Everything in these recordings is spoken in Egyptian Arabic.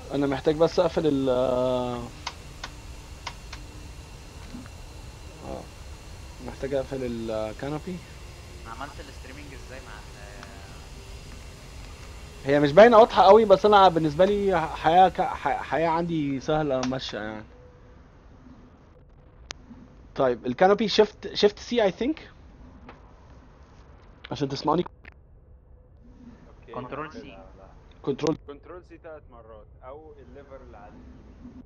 انا محتاج بس اقفل ال اه محتاج اقفل الكانوبي عملت الستريمنج ازاي مع ال هي مش باينه واضحه قوي بس انا بالنسبه لي حياه ك... ح- حياه عندي سهله ماشيه يعني طيب الكانوبي شيفت شيفت سي اي ثينك عشان تسمعني اوكي كنترول كده، سي. لا. كنترول كنترول سي ثلاث مرات او الليفر اللي على اليمين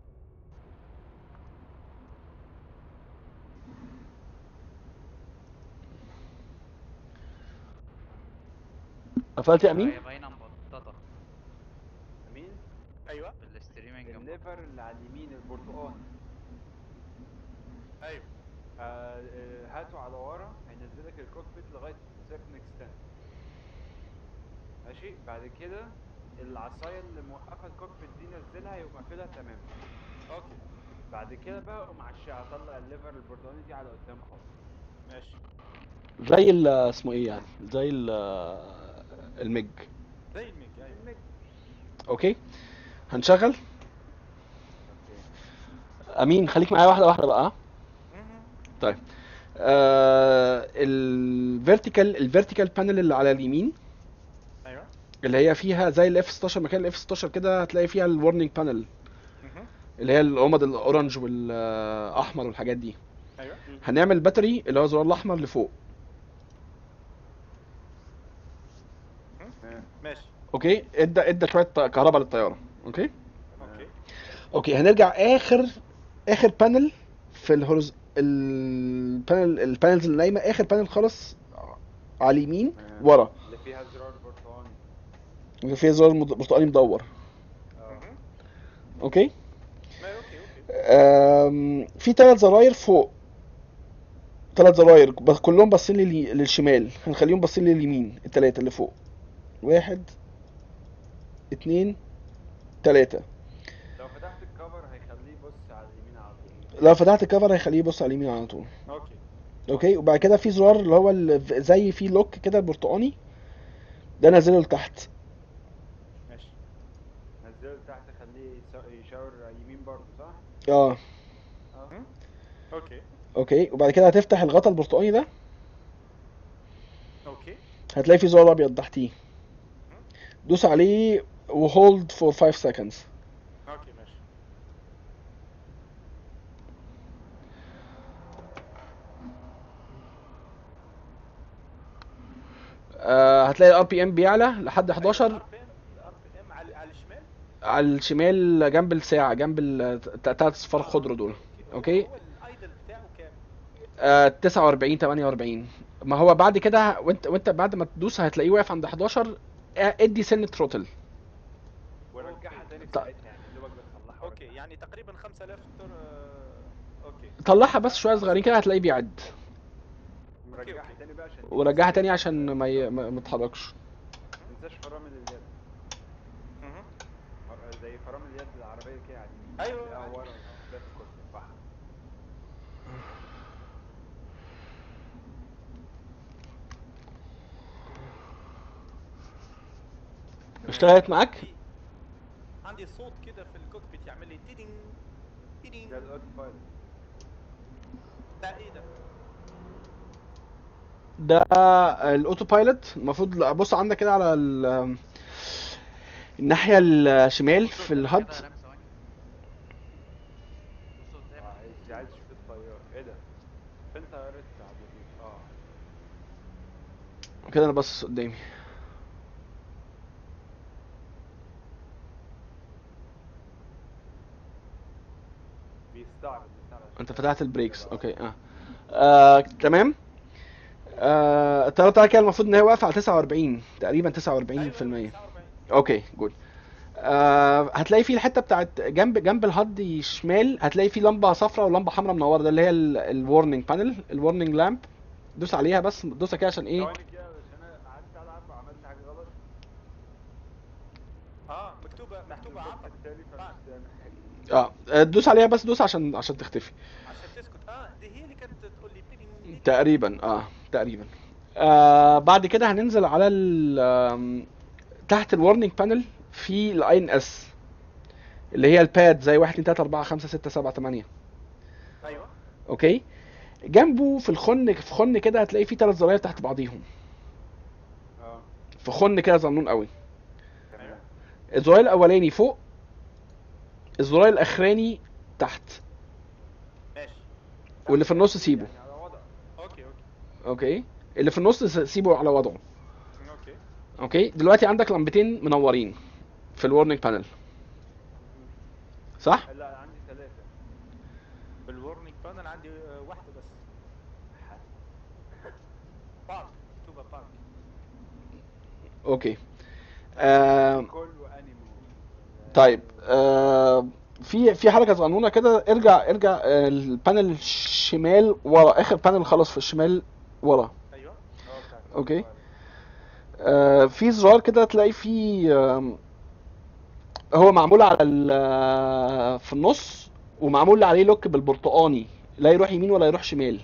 قفلت يا امين هي باينه مبططه امين ايوه في الستريمنج الليفر اللي على اليمين البرتقاني ايوه آه، آه، هاته على ورا هينزلك الكوكبيت لغايه سيرتن اكستنت ماشي بعد كده العصايه اللي موقفه الكوكبيت دي نزلها يقوم قافلها تماما اوكي بعد كده بقى قوم عشان اطلع الليفر البرتقاني دي على قدام خالص ماشي زي ال اسمه ايه يعني زي ال المج زي الميك ايوه الميك. اوكي هنشغل اوكي امين خليك معايا واحده واحده بقى ها؟ مهم. طيب آه الفيرتيكال الفيرتيكال بانل اللي على اليمين ايوه اللي هي فيها زي الاف 16 مكان الاف 16 كده هتلاقي فيها الورنينج بانل مهم. اللي هي القمد الاورنج والاحمر والحاجات دي ايوه هنعمل باتري اللي هو الزرار الاحمر لفوق آه، ماشي اوكي ادى ادى شويه كهرباء للطياره اوكي اوكي اوكي هنرجع اخر اخر بانل في الهورز البانل البانلز اللي نايمه اخر بانل خالص على اليمين آه، ورا اللي فيها زرار برتقاني اللي فيها زرار مد- برتقالي مدور اه مهم. اوكي ما اوكي اوكي أم، في ثلاث زراير فوق ثلاث زراير بس كلهم باصين للي- للشمال هنخليهم باصين لليمين الثلاثه اللي فوق واحد اتنين تلاتة لو فتحت الكفر هيخليه يبص على اليمين على طول لو فتحت الكفر هيخليه يبص على اليمين على طول اوكي اوكي وبعد كده في زرار اللي هو ال- زي في لوك كده برتقاني ده نزله لتحت ماشي نزله تحت خليه يسا- يشاور يمين برضه صح؟ اه اه مهم. اوكي اوكي وبعد كده هتفتح الغطا البرتقاني ده اوكي هتلاقي في زرار ابيض تحتيه دوس عليه وهولد فور 5 seconds اوكي ماشي آه هتلاقي الار بي ام بيعلى لحد 11 ار بي ام على على الشمال على الشمال جنب الساعة جنب التلات اصفار خضر دول اوكي هو الايدل بتاعه كام؟ آه 49 48 ما هو بعد كده وانت وانت بعد ما تدوس هتلاقيه واقف عند 11 آه، ادي سنة تروتل ورجعها تاني في طيب. ساعتها يعني يا دوبك بتصلحها اوكي يعني تقريبا 5000 تر آه، اوكي طلعها بس شوية صغيرين كده هتلاقيه بيعد ورجعها تاني بقى عشان ورجعها تاني عشان ما ي- ما ما تتحركش ما تنساش فرامل اليد مهم. فر- زي فرامل اليد العربية كده على اليمين أيوة، لا، أيوة. ورا ده في الكرسي صح اشتغلت معاك في- عندي صوت كده في الكوكبيت يعمل لي تيدينج تيدينج ده الاوتو بايلوت ده ايه ده؟ ده الاوتو بايلوت المفروض بص عندك كده على ال- الناحية الشمال في الهد كده رام ثواني. بصوا قدام. اه عايز عايز اشوف الطيار ايه ده فين طيارة عبد اللطيف اه كده انا باصص قدامي بيستعرض بيستعرض انت فتحت البريكس اوكي اه, آه تمام آه الطياره بتاعتك كده المفروض ان هي واقفه على 49 تقريبا 49% أيوة، 49. اوكي جود آه هتلاقي في الحته بتاعت جنب جنب الهد شمال هتلاقي في لمبه صفراء ولمبه حمراء منوره ده اللي هي الورنينج بانل الورنينج لامب دوس عليها بس دوسها كده عشان ايه ثواني كده عشان انا قعدت العب وعملت حاجة غلط اه مكتوبه مكتوبه عبر التالي بعد. فمش محتاج اه دوس عليها بس دوس عشان عشان تختفي عشان تسكت اه دي هي اللي كانت تقول لي تيدينج تيدينج. تقريبا اه تقريبا آه بعد كده هننزل على ال آم، تحت الورنينج بانل في الاي ان اس اللي هي الباد زي 1 2 3 4 5 6 7 8 ايوه اوكي جنبه في الخن في خن كده هتلاقي فيه ثلاث زراير تحت بعضيهم اه في خن كده صغنون قوي تمام الزرار الاولاني فوق الزرار الاخراني تحت ماشي واللي في النص سيبه يعني على وضع اوكي اوكي اوكي اللي في النص س- سيبه على وضعه اوكي اوكي دلوقتي عندك لمبتين منورين في الورنينج بانل صح لا عندي ثلاثة بالورنينج بانل عندي آه، واحده بس بارك مكتوبه بارك اوكي آه كله انيمو طيب آه في في حركه صغنونه كده ارجع ارجع آه، البانل الشمال ورا اخر بانل خالص في الشمال ورا ايوه اه بتاعت أوكي. الوضع. آه في زرار كده تلاقي فيه آم، هو معمول على ال- آه، في النص ومعمول عليه لوك بالبرتقاني لا يروح يمين ولا يروح شمال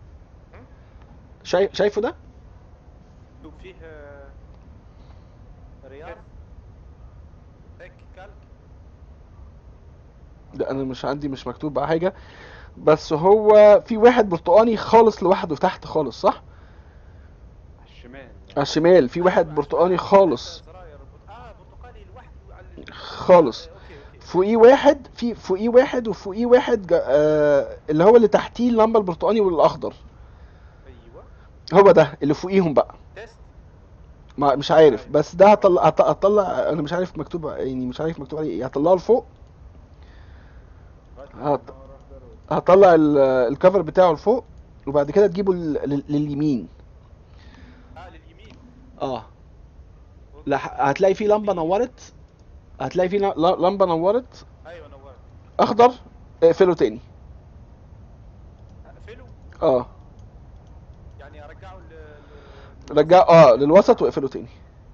شايف شايفه ده مكتوب فيه آه، رياض هيك كالك لا انا مش عندي مش مكتوب بقى حاجه بس هو في واحد برتقاني خالص لوحده تحت خالص صح على الشمال على الشمال في واحد برتقاني خالص زراير برت- اه برتقالي لوحده على ال- خالص آه، اوكي اوكي فوقيه واحد في فوقيه واحد وفوقيه واحد جا- آه اللي هو اللي تحتيه اللمبه البرتقاني والاخضر ايوه هو ده اللي فوقيهم بقى تيست ما مش عارف بس ده هطلع هط- هطلع انا مش عارف مكتوب يعني مش عارف مكتوب عليه ايه هطلعه لفوق هط- هطلع ال- الكفر بتاعه لفوق وبعد كده تجيبه لل- لل- لليمين اه لليمين اه لا هتلاقي فيه لمبه نورت هتلاقي فيه ل- لمبه نورت ايوه نورت اخضر اقفله تاني اقفله اه يعني ارجعه ل ل- رجع اه للوسط واقفله تاني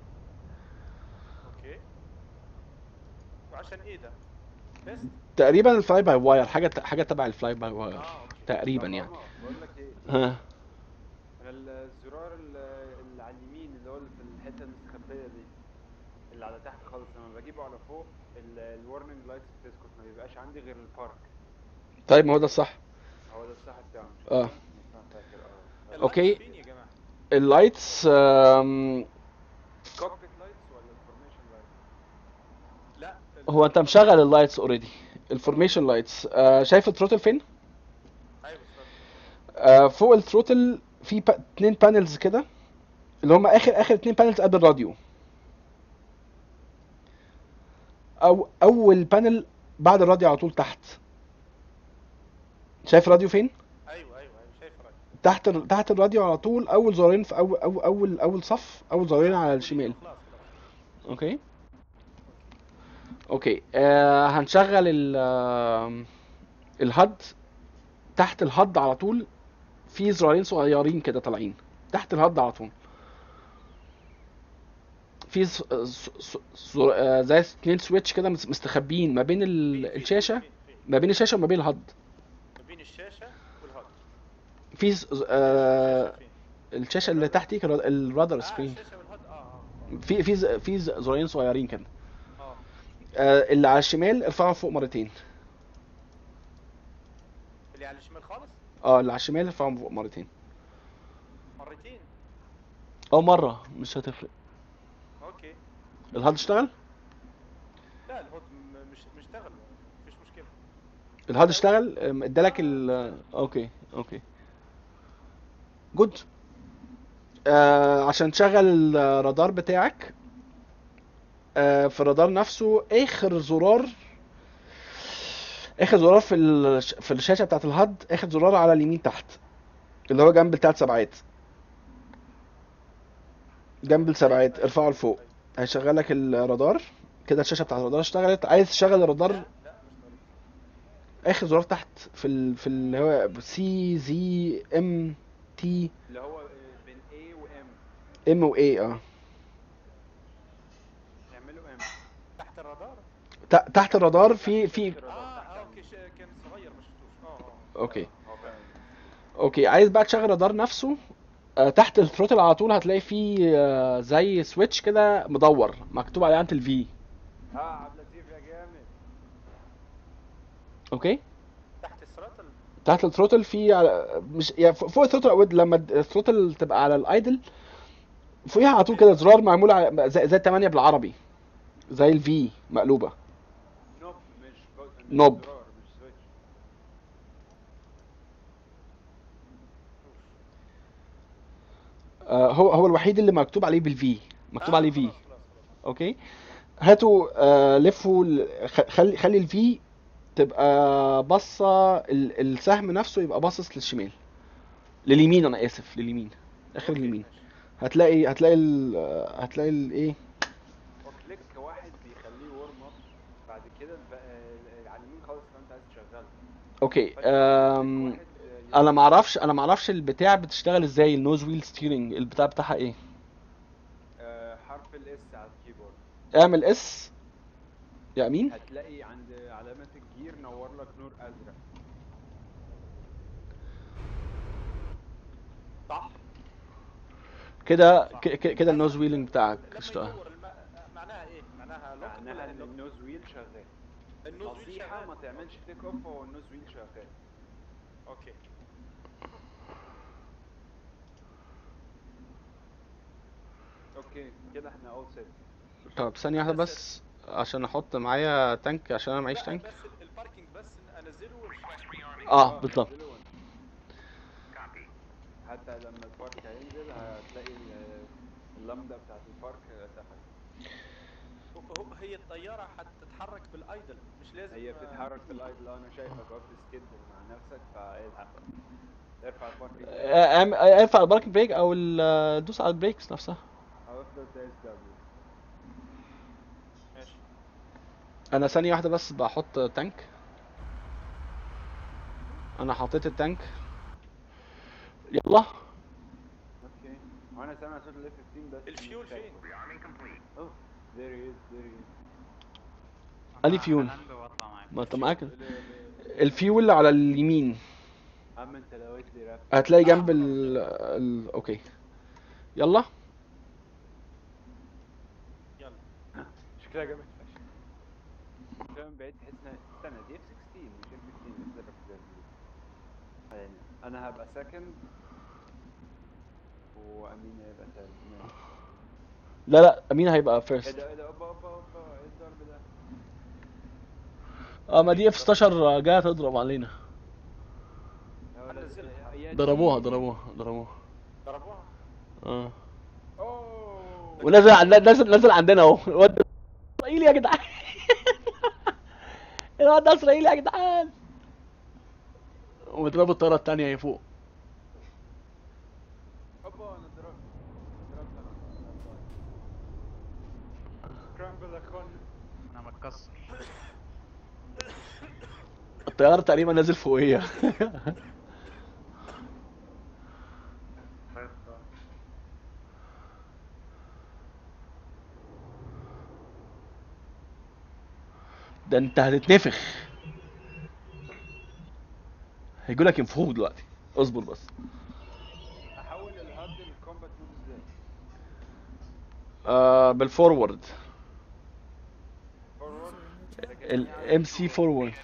اوكي وعشان ايه ده؟ تيست تقريبا الفلاي باي واير حاجه حاجه تبع الفلاي باي واير اه اوكي تقريبا طب يعني ماما، بقول لك ايه ها انا الزرار ال- اللي على اليمين اللي هو اللي في الحته المستخبيه دي اللي على تحت خالص لما بجيبه على فوق الورنينج لايتس بتسكت ما بيبقاش عندي غير البارك طيب ما هو ده الصح هو ده الصح بتاعه اه أنا فاكر اه اللايتس أوكي. فين يا جماعه؟ اللايتس آم، كوكبيت لايتس ولا الفورميشن لايتس لا هو انت مشغل اللايتس اوريدي الفورميشن لايتس شايف الثروتل فين ايوه استنى. آه، فوق الثروتل في با... اتنين بانلز كده اللي هم اخر اخر اتنين بانلز قبل الراديو او اول بانل بعد الراديو على طول تحت شايف الراديو فين ايوه ايوه ايوه شايف رايك تحت ال- تحت الراديو على طول اول زرارين في اول اول اول, أول صف اول زرارين على الشمال خلاص خلاص اوكي اوكي آه هنشغل ال آم، الهد تحت الهد على طول في زرارين صغيرين كده طالعين تحت الهد على طول في ز- ز- ز- زر- آه، زي اتنين سويتش كده مس- مستخبيين ما بين ال- فين- فين- الشاشة فين- فين؟ ما بين الشاشة وما بين الهد ما بين الشاشه والهارد في ز- ز- آه الشاشة فين؟ الشاشة اللي تحتيك الرا- الرادار اه سكرين الشاشه والهارد اه اه في في ز- في ز- زرارين صغيرين كده اه آه اللي على الشمال ارفعه فوق مرتين اللي على الشمال خالص اه اللي على الشمال ارفعه فوق مرتين مرتين او مرة مش هتفرق اوكي الهارد اشتغل لا الهود م- مش مش اشتغل مفيش مشكله الهارد اشتغل ام، ادالك ال اوكي اوكي جود آه عشان تشغل الرادار بتاعك آه في الرادار نفسه اخر زرار اخر زرار في الش... في الشاشه بتاعت الهد اخر زرار على اليمين تحت اللي هو جنب التلات سبعات جنب السبعات ارفعه لفوق هيشغل لك الرادار كده الشاشه بتاعت الرادار اشتغلت عايز تشغل الرادار لا لا مش ضروري. اخر زرار تحت في ال... في اللي هو سي زي ام تي اللي هو آه، بين A و M ام و اي اه يعملوا M تحت الرادار ت- تحت الرادار في في اه اه اوكي ش- كان صغير ما شفتوش اه اه اوكي هو فعلا اوكي عايز بقى تشغل الرادار نفسه آه تحت الثروتل على طول هتلاقي فيه آه زي سويتش كده مدور مكتوب عليه علامة الفي اه عبد اللطيف يا جامد اوكي تحت الثروتل تحت الثروتل في على مش يعني فوق فوق الثروتل او لما الثروتل تبقى على الايدل فوقيها على طول كده زرار معمول على زي زي التمانية بالعربي زي الفي مقلوبة نوب مش بو- مش نوب. زرار مش سويتش آه هو هو الوحيد اللي مكتوب عليه بالفي مكتوب آه، عليه في خلاص خلاص خلاص اوكي هاتوا آه لفوا ال- خ- خلي خلي الفي تبقى باصة ال- السهم نفسه يبقى باصص للشمال لليمين انا اسف لليمين اخر أوكي، اليمين ماشي. هتلاقي هتلاقي ال هتلاقي الايه وكليك واحد بيخليه ورم اب بعد كده الب- ال- على اليمين خالص لو انت عايز تشغله اوكي فكليك أم... واحد آه، انا ما اعرفش انا ما اعرفش البتاع بتشتغل ازاي النوز ويل ستيرنج البتاع بتاعها ايه آه، حرف الاس على الكيبورد اعمل اس يا امين هتلاقي عند علامة الجير نور لك نور ازرق صح كده ك- ك- كده النوز ويلنج بتاعك لما اشتغل يدور الم... معناها ايه معناها لوك معناها ولا ان انه النوز ويل شغال النوز ويل نصيحة شغال ما تعملش تيك اوف وهو النوز ويل شغال اوكي اوكي كده احنا اول سيت طب ثانية واحدة بس عشان احط معايا تانك عشان انا معيش لا، تانك بس الباركينج بس انزله وش- اه بالظبط حتى لما البارك هينزل هتلاقي ال- اللمدة بتاعت البارك اتقفلت هو- هو- هي الطيارة حتتحرك بالايدل مش لازم هي آه، بتتحرك في الايدل انا شايفك واقف تسكد مع نفسك فالحق ارفع البارك آه، اعم- آه، ارفع الباركنج بريك او ال- دوس على البريكس نفسها او افضل دايس دبليو ماشي انا ثانية واحدة بس بحط تانك انا حطيت التانك يلا اوكي وانا سامع صوت الاف 15 بس الفيول مش فين؟ شايفه. اوه there he is there he is أدي فيول. هلاند واطلع معاك ما انت معاك ال- ال- الفيول على اليمين عم انت لويت لي راب هتلاقي جنب ال, ال... اوكي يلا يلا شكلها جامد فشخ كده من بعيد تحس انها استنى دي اف 16 مش اف 15 بس ده بس ده يعني انا هبقى سكند وامين هيبقى تالت ماشي. لا لا امين هيبقى ايه فيرست ده ايه ده اوبا اوبا اوبا ايه الضرب ده اه ما دي اف 16 جايه تضرب علينا يا ولد هنزلها. يا ضربوها ديني. ضربوها ضربوها ضربوها اه اوه ونزل عندنا نزل نزل عندنا اهو الواد ده اسرائيلي يا جدعان الواد ده اسرائيلي يا جدعان وبتضربوا الطياره التانية هي فوق اوبا انا ضربت ضربت انا سكرامبل اخوان انا متكسر الطياره تقريبا نازل فوقيه ده انت هتتنفخ هيجولك ينفخوك دلوقتي اصبر بس احول الهارد للكومبات مود ازاي آه بالفورورد فورورد الام سي فورورد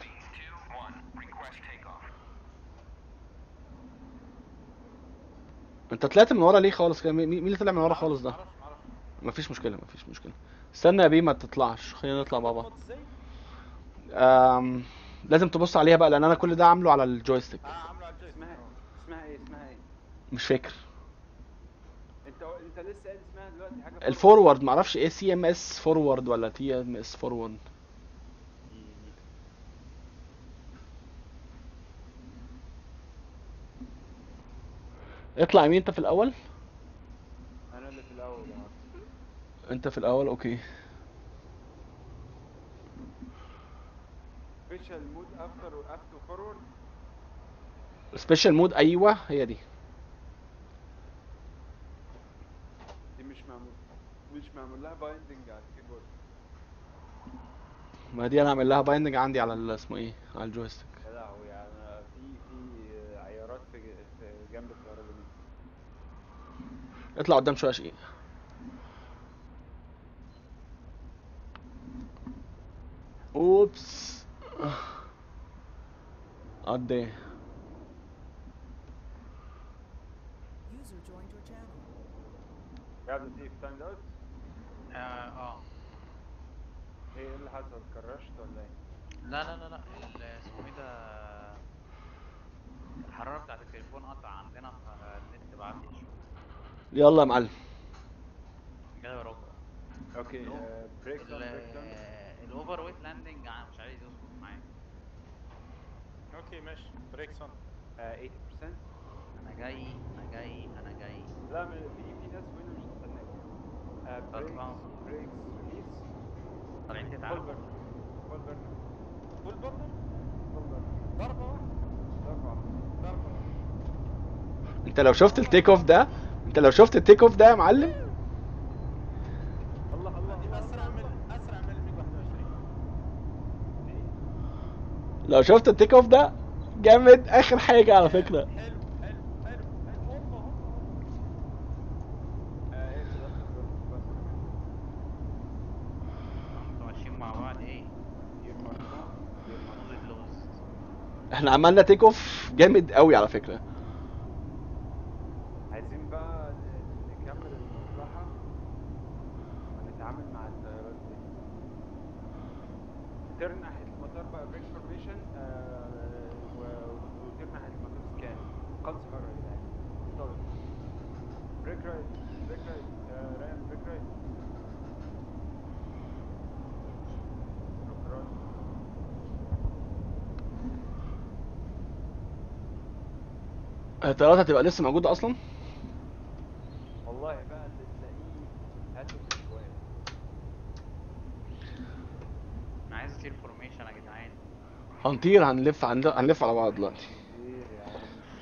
انت طلعت من ورا ليه خالص كده مين مين اللي طلع من ورا خالص ده معرفش معرفش مفيش مشكله مفيش مشكله استنى يا بيه ما تطلعش خلينا نطلع مع بعض تضغط ازاي؟ آم... لازم تبص عليها بقى لان انا كل ده عامله على الجويستيك اه عامله على الجويستيك اسمها اسمها ايه اسمها ايه مش فاكر انت انت لسه قايل اسمها دلوقتي حاجه forward. الفورورد معرفش ايه سي ام اس فورورد ولا تي ام اس فورورد اطلع يمين انت في الاول انا اللي في الاول اه انت في الاول اوكي سبيشال مود افتر افتر فورورد سبيشال مود ايوه هي دي دي مش معمول مش معمول لها بايندنج على الكيبورد ما دي انا هعمل لها بايندنج عندي على ال- اسمه ايه على الجويستيك يا لهوي يعني أنا في في عيارات في ج- في جنب الطياره دي اطلع قدام شويه شقيق اوبس قد ايه User joined your channel. قاعد دي في تايم اوت اه اه ايه اللي حصل كرشت ولا ايه؟ لا لا لا لا ال- اسمه ايه ده الحرارة بتاعت التليفون قطع عندنا فالنت بعت شوية يلا يا معلم كده يا رب اوكي نو. بريك داون بريك داون الاوفر ويت لاندنج انا مش عايز يظبط معايا اوكي ماشي بريكس اون 80% انا جاي انا جاي انا جاي لا من في في ناس وين مش هستناك بريكس طبعاً. بريكس ريليس طالعين فول تتعبوا بيرن فول بيرن فول برنر فول بيرن ضربه واحده ضربة واحدة ضربه واحده انت لو شفت التيك اوف ده انت لو شفت التيك اوف ده يا معلم الله الله دي الله اسرع من اسرع من ال 121 لو شفت التيك اوف ده جامد اخر حاجه على فكره حلو حلو حلو حلو هم هم آه، ايه ده بس انتوا ماشيين مع بعض ايه دير ماركون دير ماركون لوز لوز احنا عملنا تيك اوف جامد قوي على فكره عايزين بقى ن- نكمل المصلحة ونتعامل مع الطيارات دي ترن ناحية المطار بقى بريك فورميشن وترن ناحية المطار سكان خلص حرة يا جدعان انطلق بريك رايت بريك رايت آه، ريان بريك رايت شكرا الطيارات هتبقى لسه موجوده اصلا والله بقى اللي تلاقيه هاته في الشوية انا عايز اطير فورميشن يا جدعان هنطير هنلف هنل- هنلف على بعض دلوقتي كتير يا عم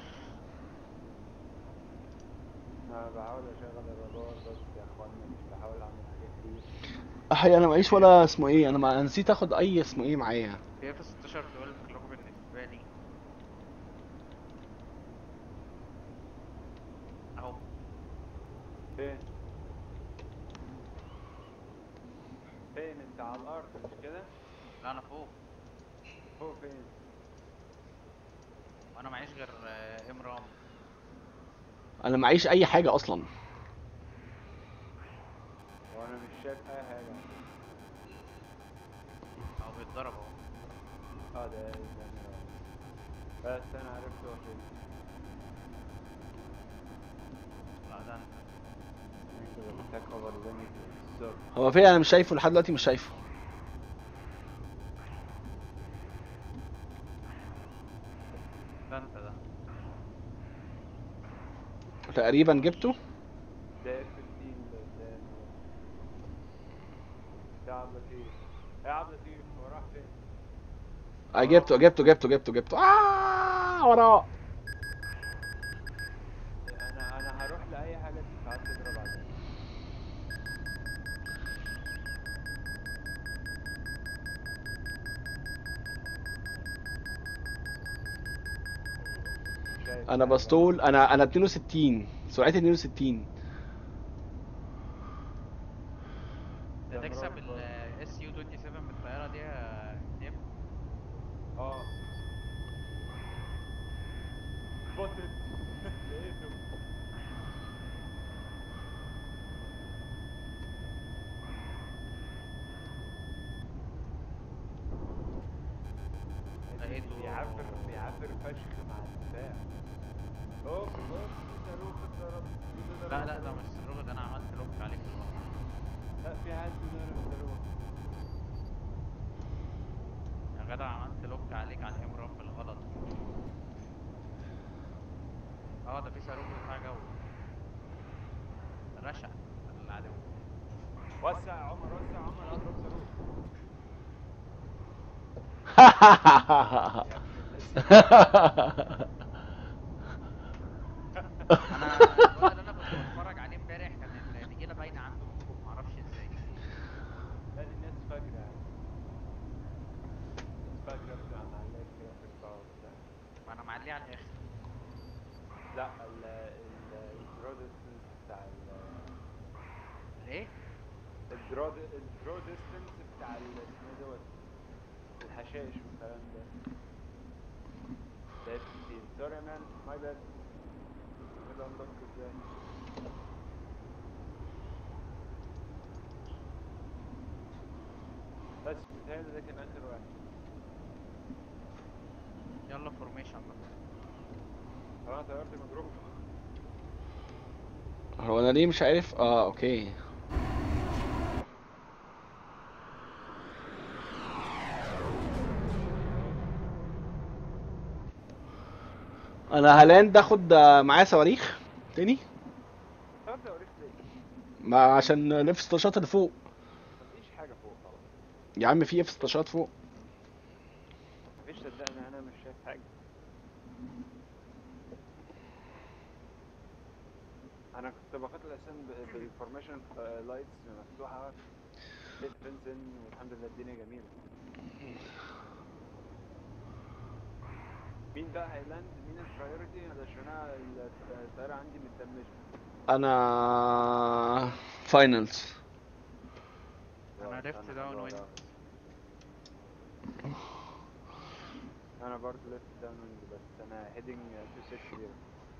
انا بحاول اشغل الرادار بس يا اخوانا مش بحاول اعمل حاجات كتير احي انا معيش ولا اسمه ايه انا ما نسيت اخد اي اسمه ايه معايا في اف 16 تقول لكم بالنسبة لي اهو فين فين انت على الارض مش كده لا انا فوق فوق فين وانا معيش غير آه، ام رام انا معيش اي حاجه اصلا وانا مش شايف اي حاجه اهو بيتضرب اهو اه ده ده أنا- بس انا عرفت هو فين لا ده انت انت محتاج خبر زمني بالظبط هو فين انا مش شايفه لحد دلوقتي مش شايفه ده انت ده تقريبا جبته ده اف 15 اللي قدام ده عبد اللطيف يا عبد اللطيف هو راح فين؟ اه جبته جبته جبته جبته جبته اه وراه انا انا هروح لاي حاجه ساعات تضرب عليها شايف انا حاجة؟ بسطول انا انا 62 سرعتي 62 ده تكسب مراد برضه. الاس يو 27 بالطيارة دي يا نيب اه سبوتد لقيته لقيته. بيعفر بيعفر فشخ مع الدفاع اوف اوف في صاروخ اتضرب في لا صاروخ لا ده اتضرب. مش الصاروخ ده انا عملت لوك عليه في الغلط لا في حد ضرب صاروخ يا جدع عملت لوك عليك على الام رام بالغلط اه ده في صاروخ دفاع جو رشع العدو وسع يا عمر وسع يا عمر اضرب صاروخ انا الولد اللي انا كنت بتفرج عليه امبارح كان النجيله باينه عنده من فوق معرفش ازاي لا دي الناس فاجرة يعني فاجرة بتاع معلقة كده في الباور بتاع ما انا معليه على الاخر لا ال ال الدرو ديستنس بتاع ال الايه الدرو الدرو ديستنس بتاع ال اسمه إيه دوت الحشائش والكلام ده ده سوري مان ماي باد كده انضف ازاي بس متهيألي ده كان اخر واحد يلا فورميشن بقى اه طيارتي مضروبة هو انا ليه مش عارف اه اوكي انا هلاند اخد آه، معايا صواريخ تاني طب صواريخ ليه؟ ما عشان نلف ستاشات اللي فوق مفيش حاجة فوق خلاص يا عم في اف ستاشات فوق مفيش صدقني انا مش شايف حاجة انا كنت باخد الاسم بالفورميشن لايتس مفتوحة لقيت بنزين والحمد لله الدنيا جميلة مين بقى هيلاند مين البرايورتي علشان انا الطيارة عندي متدمجة انا فاينلز أنا left down wind. انا برضه ليفت داون ويند بس انا هيدنج تو 6 كبيرة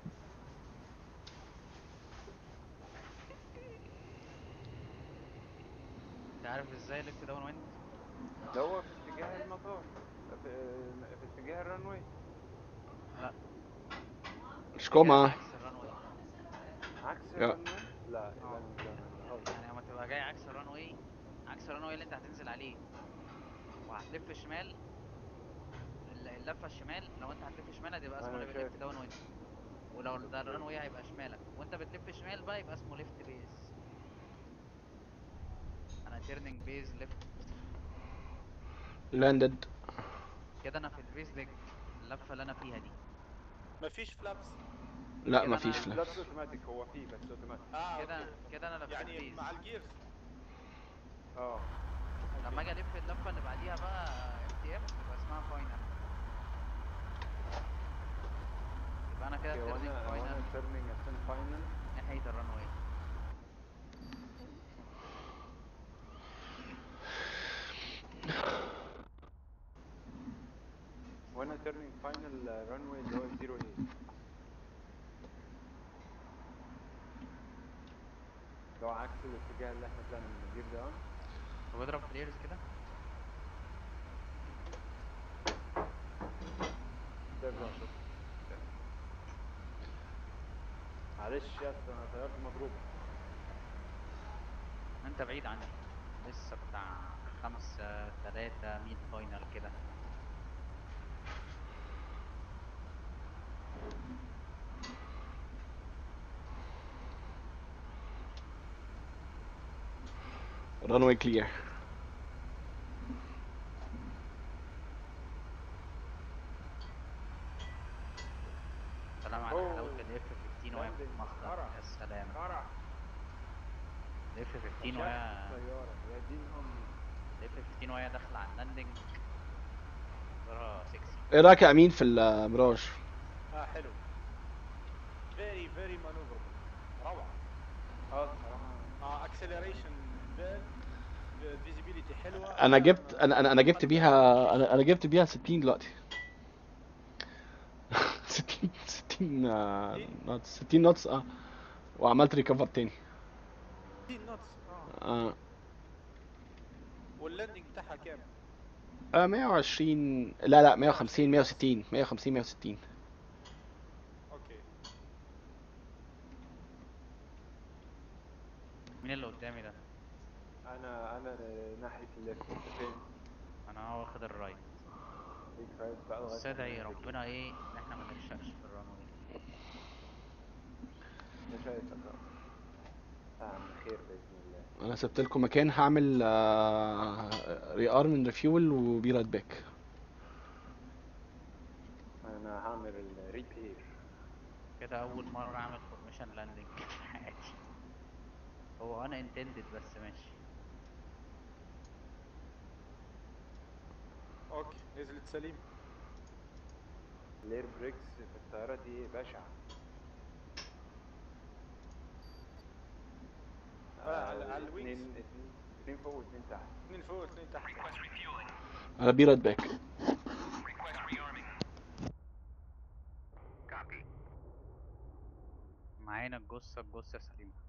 انت عارف ازاي لفت داون ويند ده هو في اتجاه المطار في, في اتجاه الرنوي لا مش كوما عكس الرانوي عكس يا. الرنوي لا آه. يبقى مش ده أنا خالص. يعني لما تبقى جاي عكس الرانوي عكس الرانوي اللي انت هتنزل عليه وهتلف شمال ال- اللفه الشمال لو انت هتلف شمال هتبقى اسمه أنا ليفت شايف. داون ويند ولو ده الرانوي هيبقى شمالك وانت بتلف شمال بقى يبقى اسمه ليفت بيز انا تيرنينج بيز ليفت لاندد كده انا في البيز ديك اللفه اللي انا فيها دي مفيش فلابس لا كده مفيش أنا- فلاش لابس اوتوماتيك هو فيه بس اوتوماتيك اه كده أوكي. كده انا لفيت يعني بيز مع الجيرز اه لما اجي الف اللفه اللي بعديها بقى اف تي اف يبقى اسمها فاينل يبقى انا كده اوكي تيرنينج وانا وانا فاينل تيرنينج عشان فاينل ناحيه الرانوي وانا تيرنينج فاينل رنوي اللي هو 08 لو عكس الاتجاه اللي احنا طلعنا من الجير داون وبضرب فليرز كده ده بقى معلش يا اسطى انا طيارتي مضروبة انت بعيد عني لسه بتاع خمسة تلاتة ميد فاينل كده رانوي كلير سلام على أوه. حلاوة الاف 15 وهي landing. بتمخضر خرع. يا سلام فرع الاف 15 شاف وهي الطيارة يا دين امي الاف 15 وهي داخلة على اللاندنج منظرها سكسي ايه رايك يا امين في الميراج اه حلو فيري فيري مانوفر روعه اه صراحة اه اكسلريشن باد فيزيبيليتي حلوه انا جبت انا انا انا جبت بيها انا انا جبت بيها 60 دلوقتي 60 60 آه، نوتس 60 نوتس اه وعملت ريكفر تاني 60 نوتس اه اه واللاندنج بتاعها كام؟ آه 120 لا لا 150 160 150 160 اوكي مين اللي قدامي ده؟ انا انا ناحية الليفت انت فين؟ انا واخد الرايت ليك رايت بقى لغاية بس ما ادعي نلاقيك. ربنا ايه ان احنا ما نرشقش في الرانوي انا شايفك اه آه، من خير باذن الله انا سبت لكم مكان هعمل ري ارم ريفيول وبي رايت باك انا هعمل الريبير كده اول مرة اعمل فورميشن لاندنج في حياتي هو انا انتندد بس ماشي اوكي نزلت سليم الاير بريكس في الطيارة دي بشعة آه، على- على الوينجز. اتنين اتنين اتنين فوق واتنين تحت اثنين فوق اثنين تحت انا بي رايت باك معانا الجثة الجثة سليمة